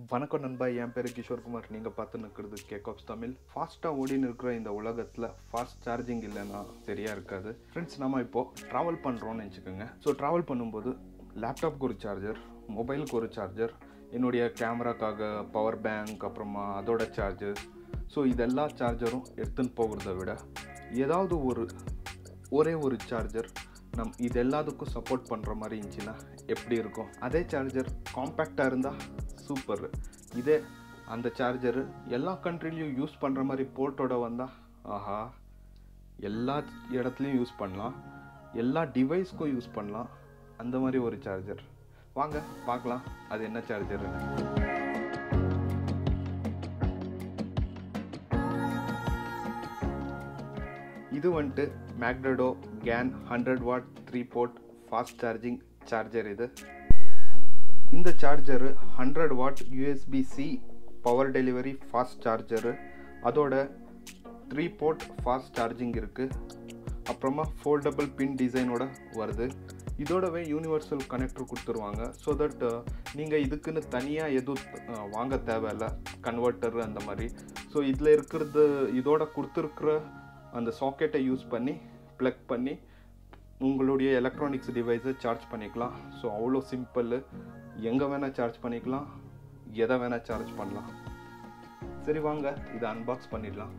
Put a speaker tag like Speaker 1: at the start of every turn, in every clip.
Speaker 1: வணக்கம் நண்பா என் பேர் கிஷோர்குமார் நீங்கள் பார்த்து நிற்கிறது கேக்காப்ஸ் தமிழ் ஃபாஸ்ட்டாக ஓடின்னு இருக்கிற இந்த உலகத்தில் ஃபாஸ்ட் சார்ஜிங் இல்லைன்னா சரியாக இருக்காது ஃப்ரெண்ட்ஸ் நம்ம இப்போது ட்ராவல் பண்ணுறோன்னு வச்சுக்கோங்க ஸோ ட்ராவல் பண்ணும்போது லேப்டாப்க்கு ஒரு சார்ஜர் மொபைலுக்கு ஒரு சார்ஜர் என்னுடைய கேமராக்காக பவர் பேங்க் அப்புறமா அதோட சார்ஜர் ஸோ இதெல்லா சார்ஜரும் எடுத்துன்னு போகிறத விட ஏதாவது ஒரு ஒரே ஒரு சார்ஜர் நம் இது எல்லாத்துக்கும் சப்போர்ட் பண்ணுற மாதிரி இருந்துச்சுன்னா எப்படி இருக்கும் அதே சார்ஜர் காம்பேக்டாக இருந்தால் சூப்பர் இதே அந்த சார்ஜரு எல்லா கண்ட்ரிலையும் யூஸ் பண்ணுற மாதிரி போர்ட்டோட வந்தால் ஆஹா எல்லா இடத்துலையும் யூஸ் பண்ணலாம் எல்லா டிவைஸ்க்கும் யூஸ் பண்ணலாம் அந்த மாதிரி ஒரு சார்ஜர் வாங்க பார்க்கலாம் அது என்ன சார்ஜர்னு இது வந்துட்டு மேக்னடோ can hundred watt three port fast charging charger இது இந்த charger hundred watt USB C power delivery fast charger அதோட த்ரீ போர்ட் ஃபாஸ்ட் சார்ஜிங் இருக்குது அப்புறமா ஃபோல்டபுள் பின் டிசைனோட வருது இதோடவே யூனிவர்சல் கனெக்டர் கொடுத்துருவாங்க ஸோ தட் நீங்கள் இதுக்குன்னு தனியாக எதுவும் அஹ், வாங்க தேவையில்ல கன்வெர்ட்டர் அந்த மாதிரி ஸோ இதில் இருக்கிறது இதோட கொடுத்துருக்குற அந்த சாக்கெட்டை யூஸ் பண்ணி ப்ளக் பண்ணி உங்களுடைய எலக்ட்ரானிக்ஸ் டிவைஸை சார்ஜ் பண்ணிக்கலாம் ஸோ அவ்வளோ சிம்பிள் எங்கே வேணால் சார்ஜ் பண்ணிக்கலாம் எதை வேணால் சார்ஜ் பண்ணலாம் சரி வாங்க இதை அன்பாக்ஸ் பண்ணிடலாம்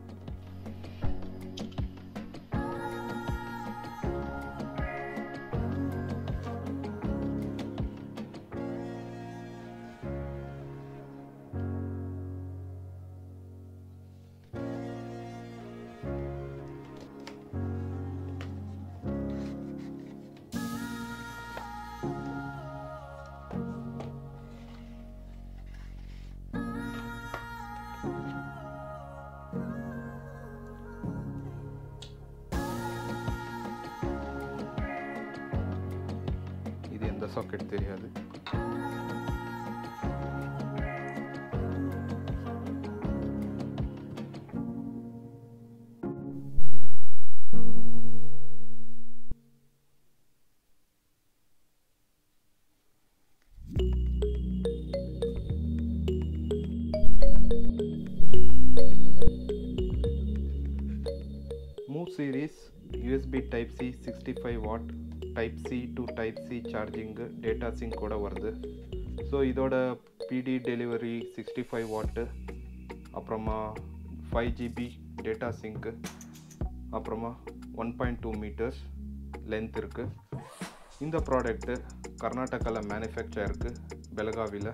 Speaker 1: இது எந்த சாக்கெட் தெரியாது move series USB type C sixty five watt type C to type C சார்ஜிங்கு டேட்டா சிங்க் கூட வருது ஸோ இதோட பிடி டெலிவரி சிக்ஸ்டி ஃபைவ் வாட்டு அப்புறமா ஃபைவ் ஜிபி டேட்டா சிங்க்கு அப்புறமா one point two meters length இருக்குது இந்த ப்ராடக்ட்டு கர்நாடகாவில் மேனுஃபேக்சர் இருக்குது பெலகாவியில்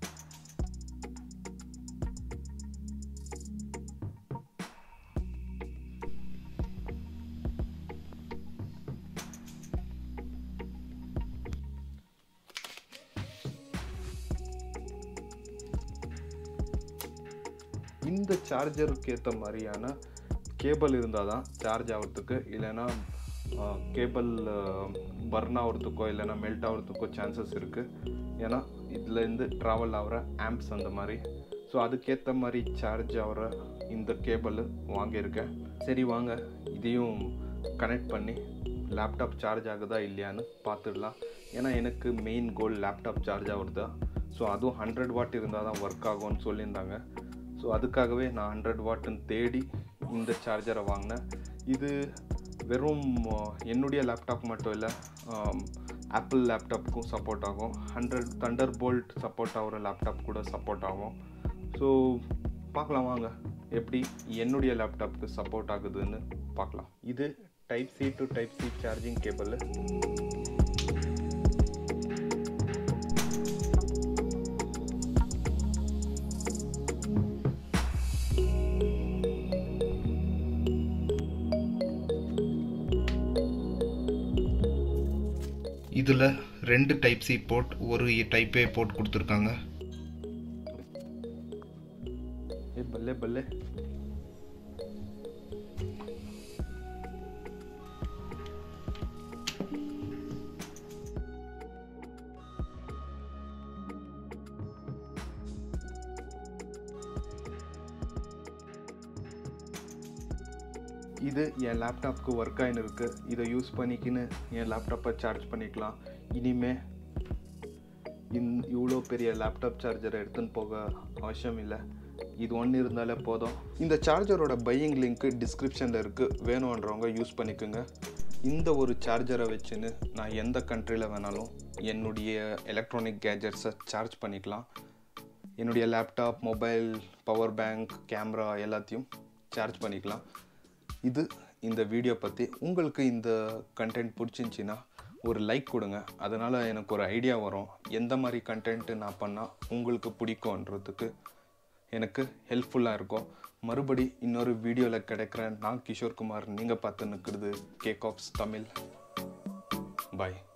Speaker 1: இந்த சார்ஜருக்கு ஏற்ற மாதிரியான கேபிள் இருந்தால் தான் சார்ஜ் ஆகிறதுக்கு இல்லைன்னா கேபிள் பர்ன் ஆகிறதுக்கோ இல்லைன்னா மெல்ட் ஆகிறதுக்கோ சான்சஸ் இருக்குது ஏன்னா இதுலேருந்து ட்ராவல் ஆகிற ஆம்ப்ஸ் அந்த மாதிரி ஸோ அதுக்கேற்ற மாதிரி சார்ஜ் ஆகிற இந்த கேபிள் வாங்கியிருக்கேன் சரி வாங்க இதையும் கனெக்ட் பண்ணி லேப்டாப் சார்ஜ் ஆகுதா இல்லையான்னு பார்த்துடலாம் ஏன்னா எனக்கு மெயின் கோல் லேப்டாப் சார்ஜ் ஆகுறதா ஸோ அதுவும் ஹண்ட்ரட் வாட் இருந்தால் தான் ஒர்க் ஆகும்னு சொல்லியிருந்தாங்க ஸோ அதுக்காகவே நான் ஹண்ட்ரட் வாட்டுன்னு தேடி இந்த சார்ஜரை வாங்கினேன் இது வெறும் அஹ், என்னுடைய லேப்டாப் மட்டும் இல்லை ஆப்பிள் லேப்டாப்புக்கும் சப்போர்ட் ஆகும் ஹண்ட்ரட் தண்டர் போல்ட் சப்போர்ட் ஆகிற லேப்டாப் கூட சப்போர்ட் ஆகும் ஸோ பார்க்கலாம் வாங்க எப்படி என்னுடைய லேப்டாப்புக்கு சப்போர்ட் ஆகுதுன்னு பார்க்கலாம் இது type C to type C charging cable இதில் ரெண்டு டைப் சி போர்ட் ஒரு டைப் ஏ போர்ட் கொடுத்துருக்காங்க ஏ பல்லே பல்லே இது என் லேப்டாப்க்கு ஒர்க் ஆகின்னு இருக்குது இதை யூஸ் பண்ணிக்கின்னு என் லேப்டாப்பை சார்ஜ் பண்ணிக்கலாம் இனிமே இந் இவ்வளோ பெரிய லேப்டாப் சார்ஜரை எடுத்துன்னு போக அவசியம் இல்லை இது ஒன்று இருந்தாலே போதும் இந்த சார்ஜரோட பையிங் லிங்க்கு டிஸ்கிரிப்ஷனில் இருக்குது வேணுன்றவங்க யூஸ் பண்ணிக்கோங்க இந்த ஒரு சார்ஜரை வச்சுன்னு நான் எந்த கண்ட்ரியில் வேணாலும் என்னுடைய எலக்ட்ரானிக் கேஜெட்ஸை சார்ஜ் பண்ணிக்கலாம் என்னுடைய laptop mobile power bank camera எல்லாத்தையும் சார்ஜ் பண்ணிக்கலாம் இது இந்த வீடியோ பற்றி உங்களுக்கு இந்த கண்டென்ட் பிடிச்சிருந்துச்சின்னா ஒரு லைக் கொடுங்க அதனால் எனக்கு ஒரு ஐடியா வரும் எந்த மாதிரி கண்டென்ட்டு நான் பண்ணால் உங்களுக்கு பிடிக்கும்ன்றதுக்கு எனக்கு ஹெல்ப்ஃபுல்லாக இருக்கும் மறுபடி இன்னொரு வீடியோவில் கிடைக்கிறேன் நான் கிஷோர் குமார் நீங்கள் பார்த்து நிற்கிறது கேக் ஆஃப்ஸ் தமிழ் பாய்